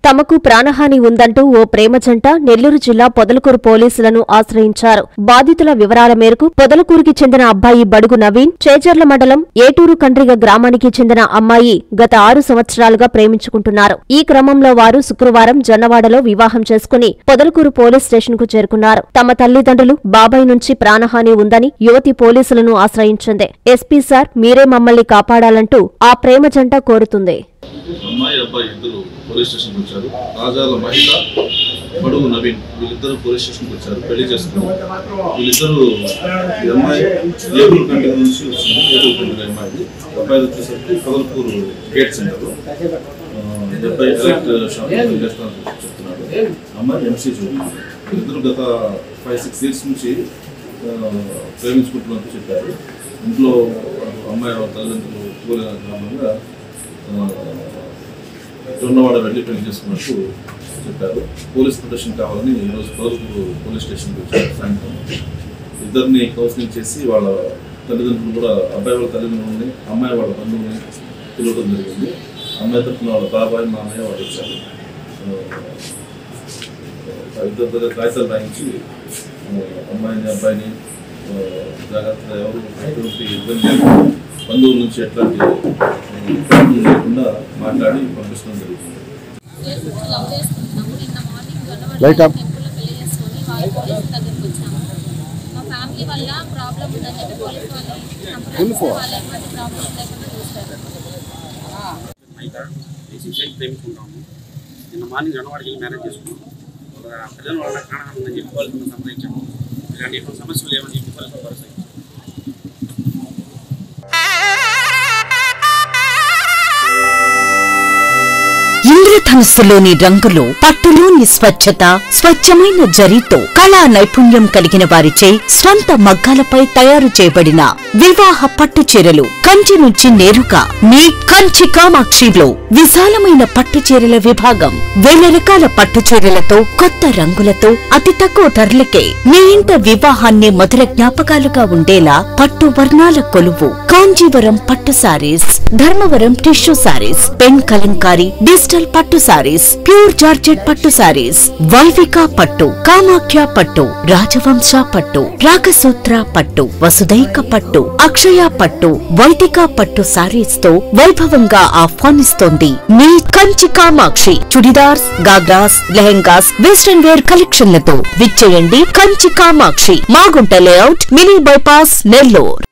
తమకు ప్రాణహాని ఉందంటూ ఓ ప్రేమ జంట నెల్లూరు జిల్లా పొదలకూరు పోలీసులను ఆశ్రయించారు బాధితుల వివరాల మేరకు పొదలకూరుకి చెందిన అబ్బాయి బడుగు నవీన్ చేజర్ల మండలం ఏటూరు కండ్రిగ గ్రామానికి చెందిన అమ్మాయి గత ఆరు సంవత్సరాలుగా ప్రేమించుకుంటున్నారు ఈ క్రమంలో వారు శుక్రవారం జొన్నవాడలో వివాహం చేసుకుని పొదలకూరు పోలీస్ స్టేషన్ కు చేరుకున్నారు తమ తల్లిదండ్రులు బాబాయ్ నుంచి ప్రాణహాని ఉందని యువతి పోలీసులను ఆశ్రయించింది ఎస్పీ సార్ మీరే మమ్మల్ని కాపాడాలంటూ ఆ ప్రేమ జంట కోరుతుంది అమ్మాయి అబ్బాయి ఇద్దరు పోలీస్ స్టేషన్కి వచ్చారు రాజాల మహిళ బడుగు నవీన్ వీళ్ళిద్దరు పోలీస్ స్టేషన్కి వచ్చారు పెళ్లి చేసుకున్నారు వీళ్ళిద్దరు ఈ అమ్మాయి ఏలూరు కంటి నుంచి వచ్చింది ఏలూరు కంటి అమ్మాయి అబ్బాయి వచ్చేసరికి పదల్పూర్ గేట్ సెంటర్ అబ్బాయి ఎలక్ట్ షాప్ చేస్తానని చెప్తున్నాడు అమ్మాయి ఎంసీ చూస్తున్నారు వీళ్ళిద్దరు గత ఫైవ్ సిక్స్ ఇయర్స్ నుంచి ఆ, ప్రేమించుకుంటున్నట్టు చెప్పారు ఇంట్లో అమ్మాయి వాళ్ళ తల్లిదండ్రులు కూలిన గ్రామంగా జొన్నవాడ వెళ్ళి పెళ్లి చేసుకున్నట్టు చెప్పారు పోలీస్ ప్రొటెక్షన్ కావాలని ఈరోజు పదవులు పోలీస్ స్టేషన్కి వచ్చారు సాయంత్రం ఇద్దరిని కౌన్సిలింగ్ చేసి వాళ్ళ తల్లిదండ్రులు కూడా అబ్బాయి వాళ్ళ తల్లిదండ్రులని అమ్మాయి వాళ్ళ బంధువుని పిలవడం జరిగింది అమ్మాయి తరఫున వాళ్ళ బాబాయ్ మామయ్య వాళ్ళు వచ్చారు ఆ, ఇద్దరు దగ్గర కాగితాలు రాయించి ఆ, అమ్మాయిని అబ్బాయిని ఆ, జాగ్రత్తగా ఎవరు ఎటువంటి ఇబ్బంది బంధువుల నుంచి ఎట్లాంటి ఆ, ప్రాబ్లం లేకుండా మాట్లాడి పంపించడం జరుగుతుంది లవ్ చేసుకుంటున్నాము నిన్న మార్నింగ్ Light up. టెంపుల్లో పెళ్లి చేసుకొని వాళ్ళ పోలీస్ దగ్గరికి వచ్చాము మా ఫ్యామిలీ వల్ల ప్రాబ్లం ఉందని చెప్పి పోలీస్ వాళ్ళని సంప్రదిస్తే వాళ్ళు ఎటువంటి ప్రాబ్లం లేకుండా చూస్తారు అయితే రీసెంట్గా ప్రేమించుకుంటాము నిన్న మార్నింగ్ జనవాడికి వెళ్ళి మ్యారేజ్ చేసుకున్నాం ఒక పిల్లల వల్ల కారణం ఉందని చెప్పి వాళ్ళకి సంప్రదించాము ఇలాంటి ఎటువంటి సమస్యలు లేవని చెప్పి వాళ్ళకి భరోసా ఇచ్చాము. ఇంద్రధనుస్సులోని రంగులు పట్టులోని స్వచ్ఛత స్వచ్ఛమైన జరీతో కళా నైపుణ్యం కలిగిన వారిచే స్వంత మగ్గాలపై తయారు చేయబడిన వివాహ పట్టు చీరలు కంచి నుంచి నేరుగా మీ కంచి కామాక్షిలో విశాలమైన పట్టు చీరల విభాగం వేల రకాల పట్టు చీరలతో కొత్త రంగులతో అతి తక్కువ ధరలకే మీ ఇంట వివాహాన్ని మధుర జ్ఞాపకాలుగా ఉండేలా పట్టు వర్ణాల కొలువు కాంజీవరం పట్టు sarees Dharmavaram tissue sarees pen Kalamkari digital పట్టు సారీస్ ప్యూర్ జార్జెట్ పట్టు సారీస్ వైవిక పట్టు కామాఖ్య పట్టు రాజవంశ పట్టు రాగసూత్ర పట్టు వసుదైక పట్టు అక్షయ పట్టు వైదిక పట్టు సారీస్ తో వైభవంగా ఆహ్వానిస్తోంది మీ కంచి కామాక్షి చుడిదార్స్ గాగ్రాస్ లెహెంగాస్ వెస్టర్న్ వేర్ కలెక్షన్లతో విచ్చేయండి Kanchi Kamakshi Magunta layout mini bypass Nellore